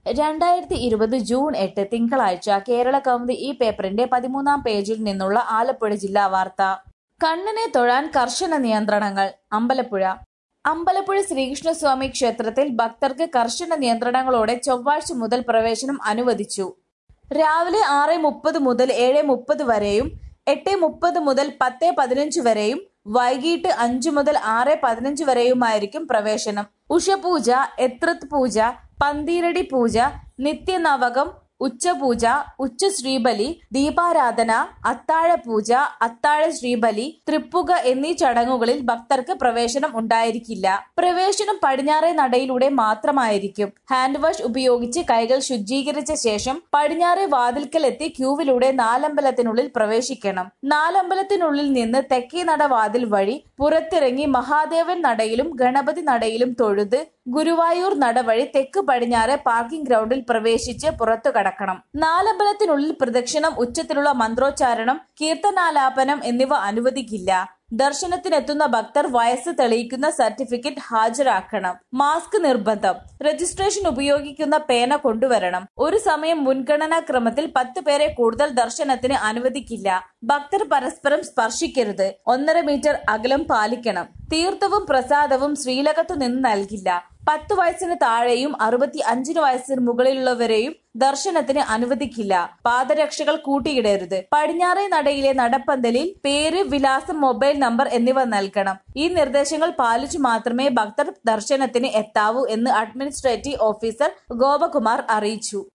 രണ്ടായിരത്തി ഇരുപത് ജൂൺ എട്ട് തിങ്കളാഴ്ച കേരള കൗമുദി ഈ പേപ്പറിന്റെ പതിമൂന്നാം പേജിൽ നിന്നുള്ള ആലപ്പുഴ ജില്ലാ വാർത്ത കണ്ണനെ തൊഴാൻ കർശന നിയന്ത്രണങ്ങൾ അമ്പലപ്പുഴ അമ്പലപ്പുഴ ശ്രീകൃഷ്ണസ്വാമി ക്ഷേത്രത്തിൽ ഭക്തർക്ക് കർശന നിയന്ത്രണങ്ങളോടെ ചൊവ്വാഴ്ച മുതൽ പ്രവേശനം അനുവദിച്ചു രാവിലെ ആറ് മുപ്പത് മുതൽ ഏഴ് മുപ്പത് വരെയും എട്ട് മുപ്പത് മുതൽ പത്ത് പതിനഞ്ച് വരെയും വൈകിട്ട് അഞ്ചു മുതൽ ആറ് പതിനഞ്ച് വരെയുമായിരിക്കും പ്രവേശനം ഉഷപൂജ എത്രത് പൂജ പന്തീരടി പൂജ നിത്യനവകം ഉച്ചപൂജ ഉച്ച ശ്രീബലി ദീപാരാധന അത്താഴ പൂജ അത്താഴ ശ്രീബലി തൃപ്പുക എന്നീ ചടങ്ങുകളിൽ ഭക്തർക്ക് പ്രവേശനം ഉണ്ടായിരിക്കില്ല പ്രവേശനം പടിഞ്ഞാറേ നടയിലൂടെ മാത്രമായിരിക്കും ഹാൻഡ് വാഷ് ഉപയോഗിച്ച് കൈകൾ ശുചീകരിച്ച ശേഷം പടിഞ്ഞാറേ വാതിൽക്കൽ എത്തി ക്യൂവിലൂടെ നാലമ്പലത്തിനുള്ളിൽ പ്രവേശിക്കണം നാലമ്പലത്തിനുള്ളിൽ നിന്ന് തെക്കേ നട വാതിൽ വഴി പുറത്തിറങ്ങി മഹാദേവൻ നടയിലും ഗണപതി നടയിലും തൊഴുത് ഗുരുവായൂർ നട വഴി തെക്ക് പടിഞ്ഞാറ് പാർക്കിംഗ് ഗ്രൗണ്ടിൽ പ്രവേശിച്ച് പുറത്തു കടക്കണം നാലമ്പലത്തിനുള്ളിൽ പ്രദക്ഷിണം ഉച്ചത്തിലുള്ള മന്ത്രോച്ചാരണം കീർത്തനാലാപനം എന്നിവ അനുവദിക്കില്ല ദർശനത്തിനെത്തുന്ന ഭക്തർ വയസ്സ് തെളിയിക്കുന്ന സർട്ടിഫിക്കറ്റ് ഹാജരാക്കണം മാസ്ക് നിർബന്ധം രജിസ്ട്രേഷൻ ഉപയോഗിക്കുന്ന പേന കൊണ്ടുവരണം ഒരു സമയം മുൻഗണനാ ക്രമത്തിൽ പത്ത് പേരെ കൂടുതൽ ദർശനത്തിന് അനുവദിക്കില്ല ഭക്തർ പരസ്പരം സ്പർശിക്കരുത് ഒന്നര മീറ്റർ അകലം പാലിക്കണം തീർത്ഥവും പ്രസാദവും ശ്രീലകത്തു നിന്ന് നൽകില്ല പത്ത് വയസ്സിന് താഴെയും അറുപത്തി അഞ്ചിന് വയസ്സിന് മുകളിലുള്ളവരെയും ദർശനത്തിന് അനുവദിക്കില്ല പാദരക്ഷകൾ കൂട്ടിയിടരുത് പടിഞ്ഞാറേ നടയിലെ നടപ്പന്തലിൽ പേര് വിലാസം മൊബൈൽ നമ്പർ എന്നിവ നൽകണം ഈ നിർദ്ദേശങ്ങൾ പാലിച്ചു മാത്രമേ ഭക്തർ ദർശനത്തിന് എത്താവൂ എന്ന് അഡ്മിനിസ്ട്രേറ്റീവ് ഓഫീസർ ഗോപകുമാർ അറിയിച്ചു